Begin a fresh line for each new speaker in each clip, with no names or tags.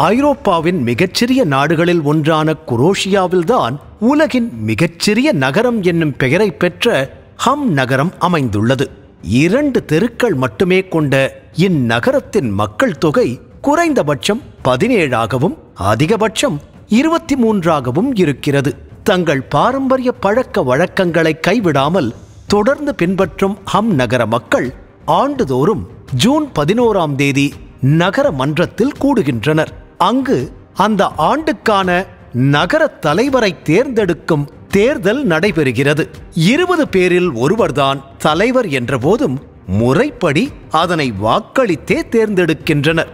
ஐரோப்பாவின் மிகச்சிறிய நாடுகளில் ஒன்றான குரோஷியாவில்தான் உலகின் மிகச்சிறிய நகரம் என்னும் பெயரை பெற்ற ஹம் நகரம் அமைந்துள்ளது இரண்டு தெருக்கள் மட்டுமே கொண்ட இந்நகரத்தின் மக்கள் தொகை குறைந்தபட்சம் பதினேழாகவும் அதிகபட்சம் இருபத்தி மூன்றாகவும் இருக்கிறது தங்கள் பாரம்பரிய பழக்க வழக்கங்களை கைவிடாமல் தொடர்ந்து பின்பற்றும் ஹம் நகர மக்கள் ஆண்டுதோறும் ஜூன் பதினோராம் தேதி நகர மன்றத்தில் கூடுகின்றனர் அங்கு அந்த ஆண்டுக்கான நகர தலைவரை தேர்ந்தெடுக்கும் தேர்தல் நடைபெறுகிறது இருபது பேரில் ஒருவர்தான் தலைவர் என்ற போதும் முறைப்படி அதனை வாக்களித்தே தேர்ந்தெடுக்கின்றனர்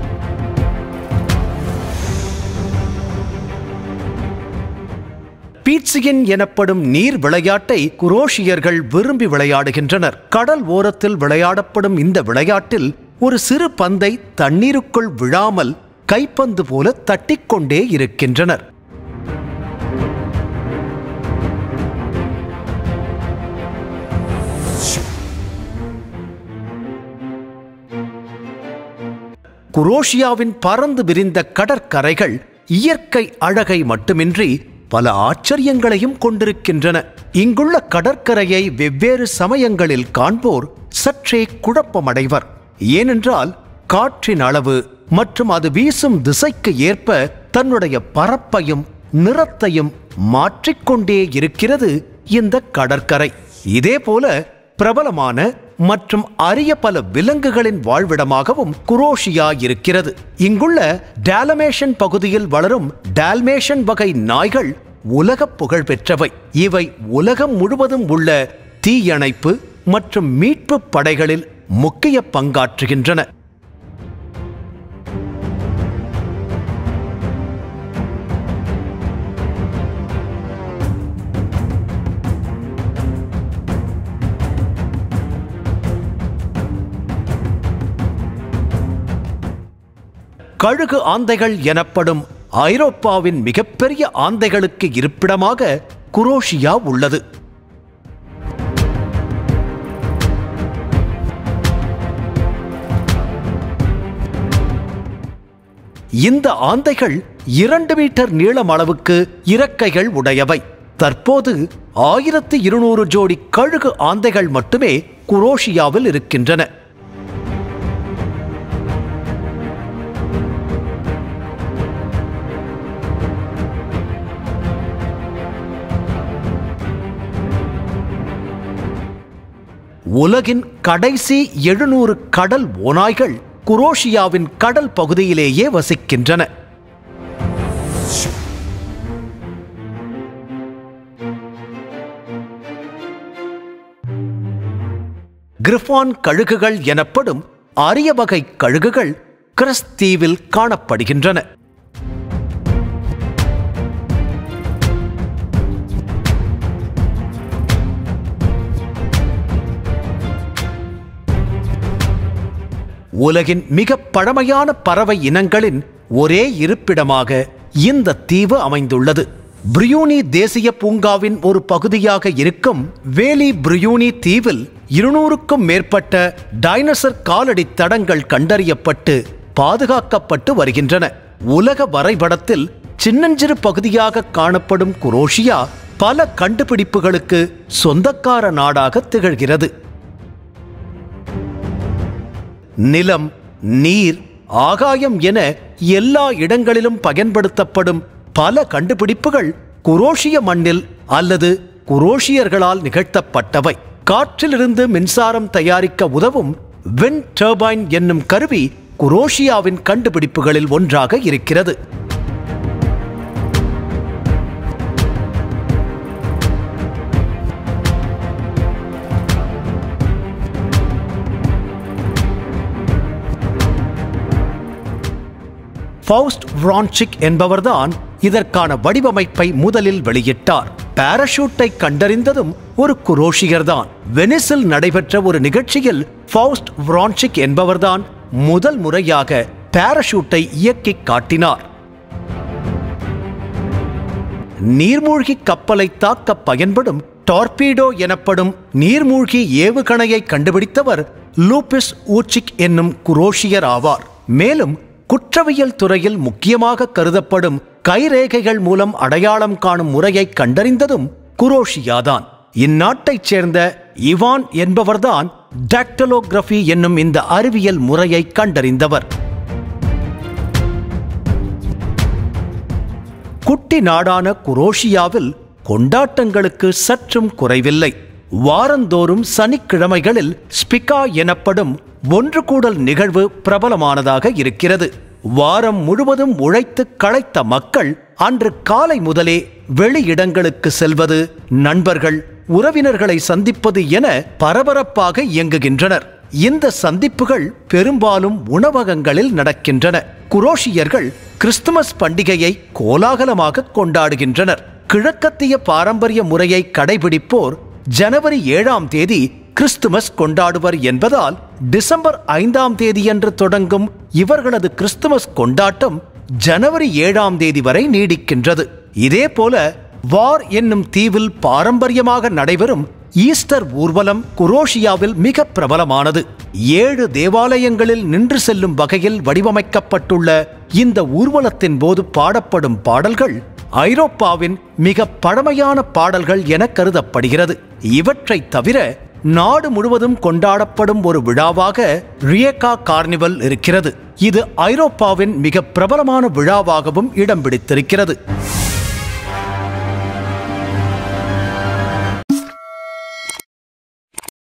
பீட்சிகின் எனப்படும் நீர் விளையாட்டை குரோஷியர்கள் விரும்பி விளையாடுகின்றனர் கடல் ஓரத்தில் விளையாடப்படும் இந்த விளையாட்டில் ஒரு சிறு பந்தை தண்ணீருக்குள் விழாமல் கைப்பந்து போல தட்டிக்கொண்டே இருக்கின்றனர் குரோஷியாவின் பறந்து விரிந்த கடற்கரைகள் இயற்கை அழகை மட்டுமின்றி பல ஆச்சரியங்களையும் கொண்டிருக்கின்றன இங்குள்ள கடற்கரையை வெவ்வேறு சமயங்களில் காண்போர் சற்றே குழப்பமடைவர் ஏனென்றால் காற்றின் அளவு மற்றும் அது வீசும் திசைக்கு ஏற்ப தன்னுடைய பரப்பையும் நிறத்தையும் மாற்றிக்கொண்டே இருக்கிறது இந்த கடற்கரை இதேபோல பிரபலமான மற்றும் அரிய பல விலங்குகளின் வாழ்விடமாகவும் குரோஷியா இருக்கிறது இங்குள்ள டாலமேஷன் பகுதியில் வளரும் டால்மேஷன் வகை நாய்கள் உலக புகழ் பெற்றவை இவை உலகம் முழுவதும் உள்ள தீயணைப்பு மற்றும் மீட்பு படைகளில் முக்கிய பங்காற்றுகின்றன கழுகு ஆந்தைகள் எனப்படும் ஐரோப்பாவின் மிகப்பெரிய ஆந்தைகளுக்கு இருப்பிடமாக குரோஷியா உள்ளது இந்த ஆந்தைகள் இரண்டு மீட்டர் நீளம் அளவுக்கு இறக்கைகள் உடையவை தற்போது ஆயிரத்து இருநூறு ஜோடி கழுகு ஆந்தைகள் மட்டுமே குரோஷியாவில் இருக்கின்றன உலகின் கடைசி எழுநூறு கடல் ஓநாய்கள் குரோஷியாவின் கடல் பகுதியிலேயே வசிக்கின்றன கிரிஃபான் கழுகுகள் எனப்படும் அரிய வகை கழுகுகள் கிரஸ் தீவில் காணப்படுகின்றன உலகின் மிக பழமையான பறவை இனங்களின் ஒரே இருப்பிடமாக இந்த தீவு அமைந்துள்ளது பிரியூனி தேசிய பூங்காவின் ஒரு பகுதியாக இருக்கும் வேலி பிரியூனி தீவில் இருநூறுக்கும் மேற்பட்ட டைனசர் காலடி தடங்கள் கண்டறியப்பட்டு பாதுகாக்கப்பட்டு வருகின்றன உலக வரைபடத்தில் சின்னஞ்சிறு பகுதியாக காணப்படும் குரோஷியா பல கண்டுபிடிப்புகளுக்கு சொந்தக்கார நாடாக திகழ்கிறது நிலம் நீர் ஆகாயம் என எல்லா இடங்களிலும் பயன்படுத்தப்படும் பல கண்டுபிடிப்புகள் குரோஷிய மண்ணில் அல்லது குரோஷியர்களால் நிகழ்த்தப்பட்டவை காற்றிலிருந்து மின்சாரம் தயாரிக்க உதவும் வின் டர்பைன் என்னும் கருவி குரோஷியாவின் கண்டுபிடிப்புகளில் ஒன்றாக இருக்கிறது ஃபவுஸ்ட் விரான்சிக் என்பவர்தான் இதற்கான வடிவமைப்பை முதலில் வெளியிட்டார் பாராஷூட்டை கண்டறிந்ததும் ஒரு குரோஷியர்தான் வெனிஸில் நடைபெற்ற ஒரு நிகழ்ச்சியில் ஃபவுஸ்ட் விரான்சிக் என்பவர்தான் முதல் முறையாக பாராஷூட்டை இயக்கி காட்டினார் நீர்மூழ்கி கப்பலை தாக்க பயன்படும் டார்பீடோ எனப்படும் நீர்மூழ்கி ஏவுகணையை கண்டுபிடித்தவர் லூபிஸ் ஊச்சிக் என்னும் குரோஷியர் ஆவார் மேலும் குற்றவியல் துறையில் முக்கியமாக கருதப்படும் கைரேகைகள் மூலம் அடையாளம் காணும் முறையை கண்டறிந்ததும் குரோஷியாதான் இந்நாட்டைச் சேர்ந்த இவான் என்பவர்தான் டாக்டலோகிராஃபி என்னும் இந்த அறிவியல் முறையை கண்டறிந்தவர் குட்டி நாடான குரோஷியாவில் கொண்டாட்டங்களுக்கு சற்றும் குறைவில்லை வாரந்தோறும் சனிக்கிழமைகளில் ஸ்பிகா எனப்படும் ஒன்று கூடல் நிகழ்வு பிரபலமானதாக இருக்கிறது வாரம் முழுவதும் உழைத்து களைத்த மக்கள் அன்று காலை முதலே வெளியிடங்களுக்கு செல்வது நண்பர்கள் உறவினர்களை சந்திப்பது என பரபரப்பாக இயங்குகின்றனர் இந்த சந்திப்புகள் பெரும்பாலும் உணவகங்களில் நடக்கின்றன குரோஷியர்கள் கிறிஸ்துமஸ் பண்டிகையை கோலாகலமாக கொண்டாடுகின்றனர் கிழக்கத்திய பாரம்பரிய முறையை கடைபிடிப்போர் ஜனவரி ஏழாம் தேதி கிறிஸ்துமஸ் கொண்டாடுவர் என்பதால் டிசம்பர் ஐந்தாம் தேதியன்று தொடங்கும் இவர்களது கிறிஸ்துமஸ் கொண்டாட்டம் ஜனவரி ஏழாம் தேதி வரை நீடிக்கின்றது இதேபோல வார் என்னும் தீவில் பாரம்பரியமாக நடைபெறும் ஈஸ்டர் ஊர்வலம் குரோஷியாவில் மிக பிரபலமானது ஏழு தேவாலயங்களில் நின்று செல்லும் வகையில் வடிவமைக்கப்பட்டுள்ள இந்த ஊர்வலத்தின் போது பாடப்படும் பாடல்கள் ஐரோப்பாவின் மிக பழமையான பாடல்கள் என கருதப்படுகிறது இவற்றை தவிர நாடு முழுவதும் கொண்டாடப்படும் ஒரு விழாவாக ரியேகா கார்னிவல் இருக்கிறது இது ஐரோப்பாவின் மிக பிரபலமான விழாவாகவும் இடம் பிடித்திருக்கிறது